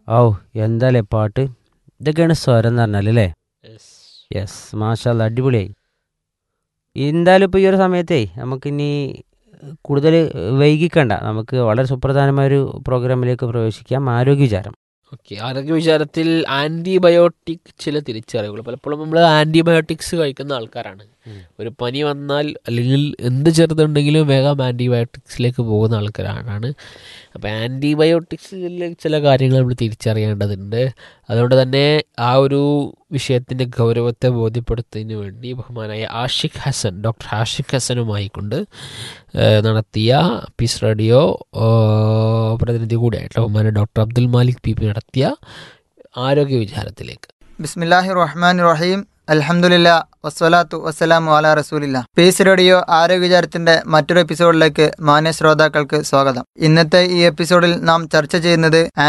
ഔ എന്താല്ലേ പാട്ട് ഇതൊക്കെയാണ് സ്വരം എന്ന് പറഞ്ഞാൽ അല്ലേ യെസ് മാഷാല്ല അടിപൊളിയായി എന്തായാലും ഇപ്പോൾ ഈ ഒരു സമയത്തേ നമുക്കിനി കൂടുതൽ വൈകിക്കണ്ട നമുക്ക് വളരെ സുപ്രധാനമായ ഒരു പ്രോഗ്രാമിലേക്ക് പ്രവേശിക്കാം ആരോഗ്യ വിചാരം ഓക്കെ ആരോഗ്യ വിചാരത്തിൽ ആൻറ്റിബയോട്ടിക് ചില തിരിച്ചറിവുകൾ പലപ്പോഴും നമ്മൾ ആൻറ്റിബയോട്ടിക്സ് കഴിക്കുന്ന ആൾക്കാരാണ് ഉം. ഒരു പനി വന്നാൽ അല്ലെങ്കിൽ എന്ത് ചെറുതുണ്ടെങ്കിലും വേഗം ആൻറ്റിബയോട്ടിക്സിലേക്ക് പോകുന്ന ആൾക്കാരാണ് അപ്പോൾ ആൻറ്റിബയോട്ടിക്സിൽ ചില കാര്യങ്ങൾ നമ്മൾ തിരിച്ചറിയേണ്ടതുണ്ട് അതുകൊണ്ട് തന്നെ ആ ഒരു വിഷയത്തിൻ്റെ ഗൗരവത്തെ ബോധ്യപ്പെടുത്തുന്നതിന് വേണ്ടി ബഹുമാനായ ആഷിഖ് ഹസൻ ഡോക്ടർ ആഷിഖ് ഹസനുമായി കൊണ്ട് ഏഹ്, നടത്തിയ പീസ് റേഡിയോ ഏഹ്, പ്രതിനിധി കൂടിയായിട്ടുള്ള ബഹുമാന doctor Abdul Malik P P നടത്തിയ ആരോഗ്യ വിചാരത്തിലേക്ക് ബിസ്മില്ലാഹി റഹ്മാൻ റഹീം അൽഹംദുലില്ലാ വസ്സലാത്തു വസ്സലാമു അലാ റസൂലില്ല പീസ് റേഡിയോ ആരോഗ്യ വിചാരത്തിന്റെ മറ്റൊരു എപ്പിസോഡിലേക്ക് മാന്യ ശ്രോതാക്കൾക്ക് സ്വാഗതം ഇന്നത്തെ ഈ എപ്പിസോഡിൽ നാം ചർച്ച ചെയ്യുന്നത്